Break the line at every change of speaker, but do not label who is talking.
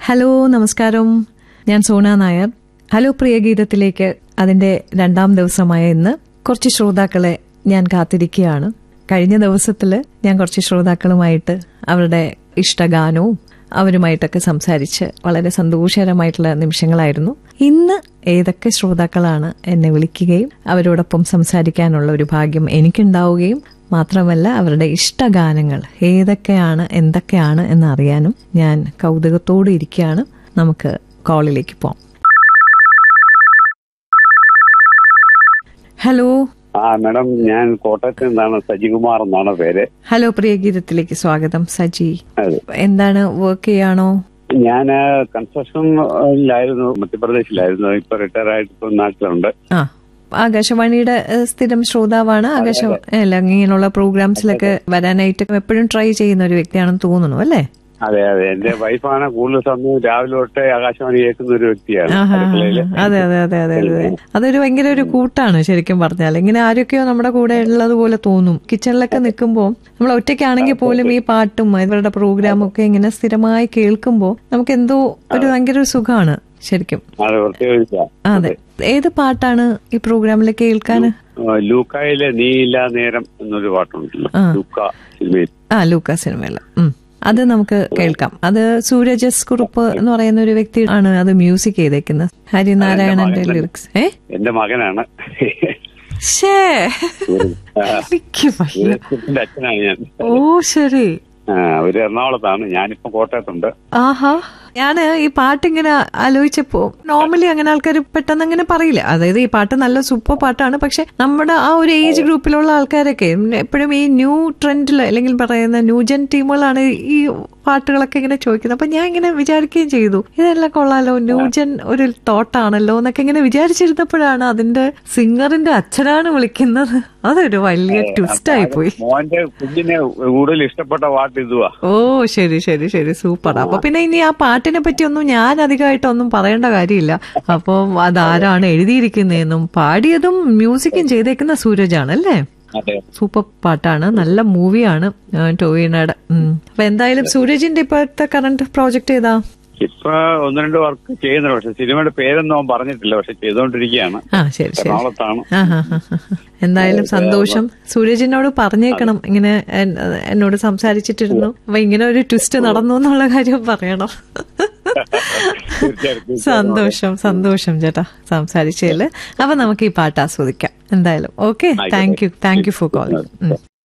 Hello നമസ്കാരം ഞാൻ Sona Nair hello പ്രിയ ഗീതത്തിലേക്ക് അതിന്റെ രണ്ടാം ദിവസമായ ഇന്ന് കുറച്ച് ശ്രോതാക്കളെ ഞാൻ കാത്തിരിക്കുകയാണ് കഴിഞ്ഞ ദിവസത്തിൽ ഞാൻ കുറച്ച് ശ്രോതാക്കളുമായിട്ട് അവരുടെ ഇഷ്ടഗാനവും അവരുമായിട്ടൊക്കെ സംസാരിച്ച് വളരെ സന്തോഷകരമായിട്ടുള്ള നിമിഷങ്ങളായിരുന്നു ഇന്ന് ഏതൊക്കെ ശ്രോതാക്കളാണ് എന്നെ വിളിക്കുകയും അവരോടൊപ്പം സംസാരിക്കാനുള്ള ഒരു ഭാഗ്യം എനിക്കുണ്ടാവുകയും മാത്രമല്ല അവരുടെ ഇഷ്ടഗാനങ്ങൾ ഏതൊക്കെയാണ് എന്തൊക്കെയാണ് എന്ന് അറിയാനും ഞാൻ കൗതുകത്തോടെ ഇരിക്കുകയാണ് നമുക്ക് കോളിലേക്ക് പോവാം ഹലോ
ആ മാഡം ഞാൻ കോട്ടയത്ത് നിന്നാണ് സജികുമാർ എന്നാണ് പേര്
ഹലോ പ്രിയ ഗീതത്തിലേക്ക് സ്വാഗതം സജി
അതെ.
എന്താണ് വർക്ക് ചെയ്യാണോ
ഞാൻ കൺസ്ട്രക്ഷനിലായിരുന്നു മധ്യപ്രദേശിലായിരുന്നു ഇപ്പൊ റിട്ടയർ ആയിട്ട് ഇപ്പൊ നാട്ടിലുണ്ട്
ആ ആകാശവാണിയുടെ ഏഹ്, സ്ഥിരം ശ്രോതാവാണ് ആകാശ അല്ല ഇങ്ങനെയുള്ള പ്രോഗ്രാംസിലൊക്കെ വരാനായിട്ട് എപ്പോഴും ട്രൈ ചെയ്യുന്ന ഒരു വ്യക്തിയാണെന്ന് തോന്നുന്നു അല്ലേ
അതെ അതെ എന്റെ വൈഫാണ് കൂടുതൽ സമയം രാവിലെ തൊട്ട് ആകാശവാണി കേൾക്കുന്ന ഒരു വ്യക്തിയാണ്
ആഹാ,
അടുക്കളയില്
അതെ അതെ അതെ അതെ അതെ അതൊരു ഭയങ്കര ഒരു കൂട്ടാണ് ശരിക്കും പറഞ്ഞാൽ ഇങ്ങനെ ആരൊക്കെയോ നമ്മുടെ കൂടെ ഉള്ളത് പോലെ തോന്നും കിച്ചണിലൊക്കെ നിൽക്കുമ്പോൾ നമ്മൾ ഒറ്റയ്ക്കാണെങ്കിൽ പോലും ഈ പാട്ടും ഇവരുടെ പ്രോഗ്രാമും ഒക്കെ ഇങ്ങനെ സ്ഥിരമായി കേൾക്കുമ്പോൾ നമുക്ക് എന്തോ ഒരു ഭയങ്കര ഒരു സുഖമാണ് ശരിക്കും
അത് പ്രത്യേകിച്ച
അതെ ഏത് പാട്ടാണ് ഈ പ്രോഗ്രാമിൽ കേൾക്കാൻ
ലൂക്കായിലെ നീയില്ല നേരം എന്നൊരു പാട്ടുണ്ടല്ലോ
ആ.
ലൂക്ക സിനിമയിൽ
ആ ലൂക്ക സിനിമയില് ഉം. അത് നമുക്ക് കേൾക്കാം അത് സൂരജസ് കുറുപ്പ് എന്ന് പറയുന്ന ഒരു വ്യക്തി ആണ് അത് മ്യൂസിക് ചെയ്തേക്കുന്നത് ഹരിനാരായണന്റെ ലിറിക്സ് ഏ
എന്റെ മകനാണ്
ഷേ എനിക്ക് വയ്യ.
സൂര്യത്തിന്റെ അച്ഛനാണ് ഞാൻ
ഓ ശരി
ആ, ഒരു എറണാകുളത്താണ് ഞാനിപ്പോ കോട്ടയത്തുണ്ട്
ആഹാ ഞാന് ഈ പാട്ടിങ്ങനെ ആലോചിച്ചപ്പോ നോർമലി അങ്ങനെ ആൾക്കാർ പെട്ടെന്ന് അങ്ങനെ പറയില്ല അതായത് ഈ പാട്ട് നല്ല സൂപ്പർ പാട്ടാണ് പക്ഷെ നമ്മുടെ ആ ഒരു ഏജ് ഗ്രൂപ്പിലുള്ള ആൾക്കാരൊക്കെ എപ്പോഴും ഈ ന്യൂ ട്രെൻഡിൽ അല്ലെങ്കിൽ പറയുന്ന ന്യൂജൻ ടീമുകളാണ് ഈ പാട്ടുകളൊക്കെ ഇങ്ങനെ ചോദിക്കുന്നത് അപ്പൊ ഞാൻ ഇങ്ങനെ വിചാരിക്കുകയും ചെയ്തു ഇതെല്ലാം കൊള്ളാലോ ന്യൂജൻ ഒരു തോട്ടാണല്ലോ എന്നൊക്കെ ഇങ്ങനെ വിചാരിച്ചിരുന്നപ്പോഴാണ് അതിന്റെ സിംഗറിന്റെ അച്ഛനാണ് വിളിക്കുന്നത് അതൊരു വലിയ ട്വിസ്റ്റ് ആയി പോയി
മോന്റെ കുഞ്ഞിനെ കൂടുതൽ ഇഷ്ടപ്പെട്ട പാട്ട് ഇതുവാ
ഓ ശരി ശരി ശരി സൂപ്പർ അപ്പൊ പിന്നെ ഇനി ആ പാട്ടിനെ പറ്റിയൊന്നും ഞാൻ അധികമായിട്ടൊന്നും പറയേണ്ട കാര്യമില്ല അപ്പൊ അതാരാണ് എഴുതിയിരിക്കുന്നതെന്നും പാടിയതും മ്യൂസിക്കും ചെയ്തേക്കുന്ന സൂരജാണ് അല്ലേ
അതെ
സൂപ്പർ പാട്ടാണ് നല്ല മൂവിയാണ് ടോയിനയുടെ ഉം. അപ്പൊ എന്തായാലും സൂരജിന്റെ ഇപ്പോഴത്തെ കറണ്ട് പ്രോജക്ട് ഏതാ
ഇപ്പൊ ഒന്ന് രണ്ട് വർക്ക് ചെയ്യുന്നുണ്ട് പക്ഷെ സിനിമയുടെ പേരൊന്നും അവൻ പറഞ്ഞിട്ടില്ല പക്ഷെ ചെയ്തുകൊണ്ടിരിക്കുകയാണ്
ആ ശരി ശരി
എറണാകുളത്താണ്
ആ ഹാ ഹാ ഹാ. എന്തായാലും സന്തോഷം സൂരജിനോട് പറഞ്ഞേക്കണം ഇങ്ങനെ എൻ- എന്നോട് സംസാരിച്ചിട്ടിരുന്നു അപ്പൊ ഇങ്ങനെ ഒരു ട്വിസ്റ്റ് നടന്നു എന്നുള്ള കാര്യം പറയണം
തീർച്ചയായിട്ടും
സന്തോഷം സന്തോഷം ചേട്ടാ സംസാരിച്ചതില് അപ്പൊ നമുക്ക് ഈ പാട്ട് ആസ്വദിക്കാം എന്തായാലും okay thank you thank you for calling